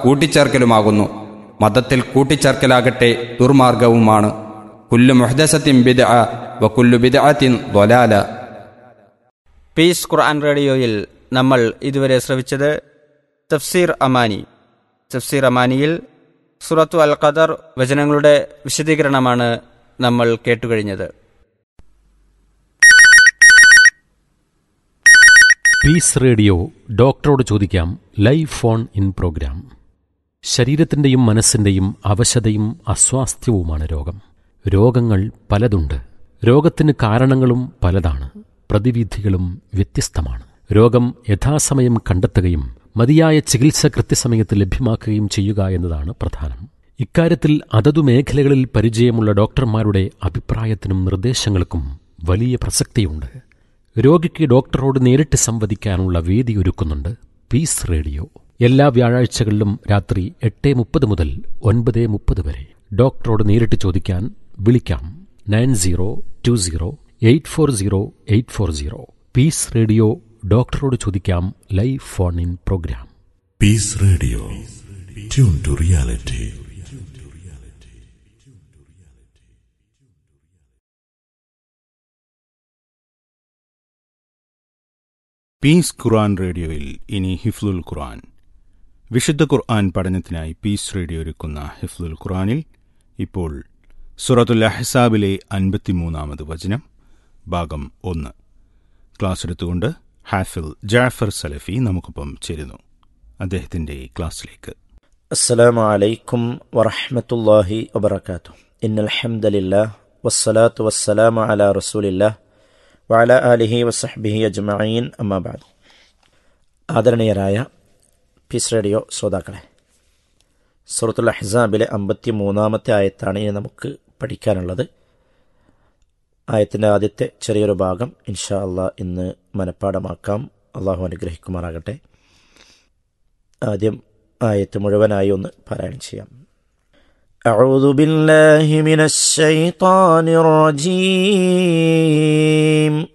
കൂട്ടിച്ചേർക്കലുമാകുന്നു മതത്തിൽ കൂട്ടിച്ചേർക്കലാകട്ടെ ദുർമാർഗവുമാണ് കുല്ലു മുഹദസത്തിൻ ബിദ വ കുല്ലു ബിദഅത്തിൻ ദ്വലാല പീസ് ഖുർആൻ റേഡിയോയിൽ നമ്മൾ ഇതുവരെ ശ്രവിച്ചത് തഫ്സീർ അമാനി തഫ്സീർ അമാനിയിൽ സുറത്തു അൽ ഖദർ വചനങ്ങളുടെ വിശദീകരണമാണ് നമ്മൾ കേട്ടുകഴിഞ്ഞത് പീസ് റേഡിയോ ഡോക്ടറോട് ചോദിക്കാം ലൈവ് ഫോൺ ഇൻ പ്രോഗ്രാം ശരീരത്തിൻ്റെയും മനസ്സിൻ്റെയും അവശതയും അസ്വാസ്ഥ്യവുമാണ് രോഗം രോഗങ്ങൾ പലതുണ്ട് രോഗത്തിന് കാരണങ്ങളും പലതാണ് പ്രതിവിധികളും വ്യത്യസ്തമാണ് രോഗം യഥാസമയം കണ്ടെത്തുകയും മതിയായ ചികിത്സ കൃത്യസമയത്ത് ലഭ്യമാക്കുകയും ചെയ്യുക എന്നതാണ് പ്രധാനം ഇക്കാര്യത്തിൽ അതതു മേഖലകളിൽ പരിചയമുള്ള ഡോക്ടർമാരുടെ അഭിപ്രായത്തിനും നിർദ്ദേശങ്ങൾക്കും വലിയ പ്രസക്തിയുണ്ട് രോഗിക്ക് ഡോക്ടറോട് നേരിട്ട് സംവദിക്കാനുള്ള വേദി ഒരുക്കുന്നുണ്ട് പീസ് റേഡിയോ എല്ലാ വ്യാഴാഴ്ചകളിലും രാത്രി എട്ട് മുപ്പത് മുതൽ ഒൻപത് മുപ്പത് വരെ ഡോക്ടറോട് നേരിട്ട് ചോദിക്കാൻ വിളിക്കാം nine zero two zero eight four zero eight four zero peace radio ഡോക്ടറോട് ചോദിക്കാം live phone in program Peace Radio. Tune to reality. Peace ഖുർആൻ റേഡിയോയിൽ ഇനി ഹിഫ്ലുൽ ഖുർആൻ വിശുദ്ധ ഖുർആൻ പഠനത്തിനായി പീസ് റേഡിയോ ഒരുക്കുന്ന ഹിഫ്ലുൽ ഖുർആനിൽ ഇപ്പോൾ സുറത്തുൽ അഹ്സാബിലെ അൻപത്തിമൂന്നാമത് വചനം ഭാഗം ഒന്ന് ക്ലാസ് എടുത്തുകൊണ്ട് ഹാഫിൽ ജാഫർ സലഫി നമുക്കൊപ്പം ചേരുന്നു അദ്ദേഹത്തിന്റെ ക്ലാസ്സിലേക്ക് السلام عليكم ورحمة الله وبركاته إن الحمد لله والصلاة والسلام على رسول الله وعلى آله وصحبه أجمعين أما بعد ആദരണീയരായ പീസ് റേഡിയോ ശ്രോതാക്കളെ സുറത്തുൽ അഹ്സാബിലെ അമ്പത്തി മൂന്നാമത്തെ ആയത്താണ് ഇനി നമുക്ക് പഠിക്കാനുള്ളത് ആയത്തിൻ്റെ ആദ്യത്തെ ചെറിയൊരു ഭാഗം ഇൻഷാ അള്ളാഹ് ഇന്ന് മനഃപ്പാടമാക്കാം അള്ളാഹു അനുഗ്രഹിക്കുമാറാകട്ടെ ആദ്യം ആയത്ത് മുഴുവനായി ഒന്ന് പാരായണം ചെയ്യാം أعوذ بالله من الشيطان الرجيم